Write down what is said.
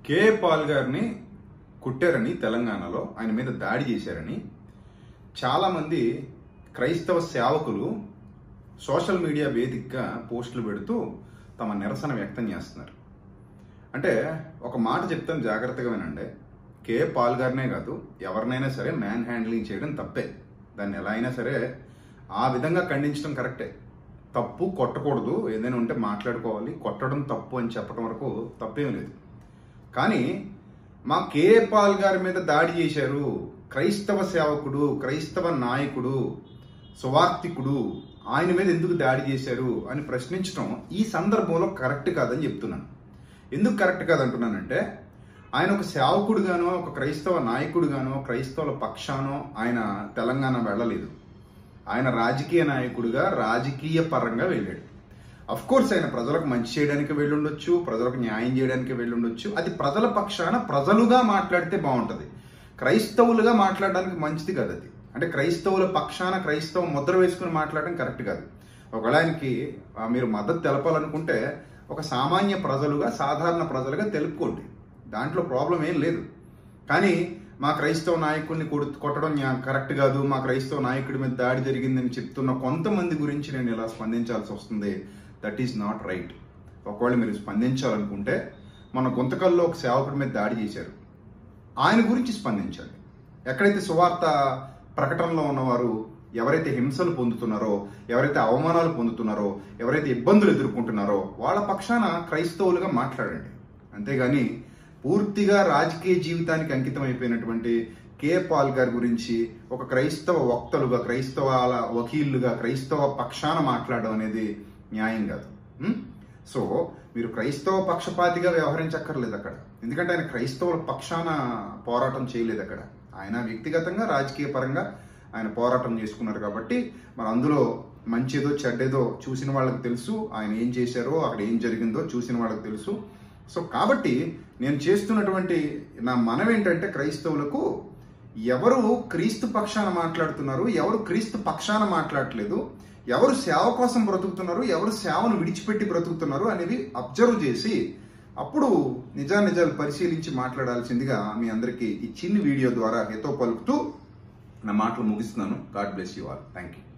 కే Paul గారిని కుట్టారని తెలంగాణలో ఆయన మీద దాడి చేశారని చాలామంది క్రైస్తవ సేవకులు సోషల్ మీడియా వేదికగా పోస్టులు పెడుతూ తమ నిరసన వ్యక్తం చేస్తున్నారు అంటే ఒక మాట చెప్తాను జాగ్రత్తగా వినండి కే పాల్ గారినే కాదు ఎవరినైనా సరే మ్యాన్ హ్యాండ్లింగ్ చేయడం తప్పే దాన్ని ఎలా అయినా సరే ఆ విధంగా ఖండించడం కరెక్టే తప్పు కొట్టకూడదు ఏదైనా ఉంటే మాట్లాడుకోవాలి కొట్టడం తప్పు అని చెప్పడం వరకు తప్పేం లేదు కానీ మా కే పాల్ గారి మీద దాడి చేశారు క్రైస్తవ సేవకుడు క్రైస్తవ నాయకుడు సువార్థికుడు ఆయన మీద ఎందుకు దాడి చేశారు అని ప్రశ్నించడం ఈ సందర్భంలో కరెక్ట్ కాదని చెప్తున్నాను ఎందుకు కరెక్ట్ కాదంటున్నానంటే ఆయన ఒక సేవకుడుగానో ఒక క్రైస్తవ నాయకుడుగానో క్రైస్తవుల పక్షానో ఆయన తెలంగాణ వెళ్ళలేదు ఆయన రాజకీయ నాయకుడిగా రాజకీయ పరంగా వెళ్ళాడు అఫ్ కోర్స్ ఆయన ప్రజలకు మంచి చేయడానికి వెళ్ళుండొచ్చు ప్రజలకు న్యాయం చేయడానికి వెళ్ళుండొచ్చు అది ప్రజల పక్షాన ప్రజలుగా మాట్లాడితే బాగుంటుంది క్రైస్తవులుగా మాట్లాడడానికి మంచిది కాదు అది అంటే క్రైస్తవుల పక్షాన క్రైస్తవ ముద్ర వేసుకుని మాట్లాడడం కరెక్ట్ కాదు ఒకవేళ ఆయనకి ఆ, మీరు మద్దతు తెలపాలనుకుంటే ఒక సామాన్య ప్రజలుగా సాధారణ ప్రజలుగా తెలుపుకోండి దాంట్లో ప్రాబ్లం ఏం లేదు కానీ మా క్రైస్తవ నాయకుడిని కొడు- కొట్టడం న్యా- కరెక్ట్ కాదు మా క్రైస్తవ నాయకుడి మీద దాడి జరిగిందని చెప్తున్న కొంతమంది గురించి నేను ఇలా స్పందించాల్సి వస్తుంది దట్ ఈస్ నాట్ రైట్ ఒకవేళ మీరు స్పందించాలనుకుంటే మన గుంతకల్లో ఒక సేవకుడి మీద దాడి చేశారు ఆయన గురించి స్పందించండి ఎక్కడైతే సువార్త ప్రకటనలో ఉన్నవారు ఎవరైతే హింసలు పొందుతున్నారో ఎవరైతే అవమానాలు పొందుతున్నారో ఎవరైతే ఇబ్బందులు ఎదుర్కొంటున్నారో వాళ్ళ పక్షాన క్రైస్తవులుగా మాట్లాడండి అంతేగాని పూర్తిగా రాజకీయ జీవితానికి అంకితం అయిపోయినటువంటి కే పాల్ గారి గురించి ఒక క్రైస్తవ వక్తలుగా క్రైస్తవాల వకీళ్లుగా క్రైస్తవ పక్షాన మాట్లాడడం అనేది న్యాయం కాదు ఉం? సో మీరు క్రైస్తవ పక్షపాతిగా వ్యవహరించక్కర్లేదు అక్కడ ఎందుకంటే ఆయన క్రైస్తవుల పక్షాన పోరాటం చేయలేదు అక్కడ ఆయన వ్యక్తిగతంగా రాజకీయ పరంగా ఆయన పోరాటం చేసుకున్నారు కాబట్టి మరి అందులో మంచిదో చెడ్డేదో చూసిన వాళ్ళకి తెలుసు ఆయన ఏం చేశారో అక్కడ ఏం జరిగిందో చూసిన వాళ్ళకి తెలుసు సో కాబట్టి నేను చేస్తున్నటువంటి నా మనం ఏంటంటే క్రైస్తవులకు ఎవరు క్రీస్తు పక్షాన మాట్లాడుతున్నారు ఎవరు క్రీస్తు పక్షాన మాట్లాడట్లేదు ఎవరు సేవ కోసం బ్రతుకుతున్నారు ఎవరు సేవను విడిచిపెట్టి బ్రతుకుతున్నారు అనేది అబ్జర్వ్ చేసి అప్పుడు నిజానిజాలు పరిశీలించి మాట్లాడాల్సిందిగా మీ అందరికీ ఈ చిన్ని వీడియో ద్వారా హితో పలుకుతూ నా మాటలు ముగిస్తున్నాను God bless you all thank you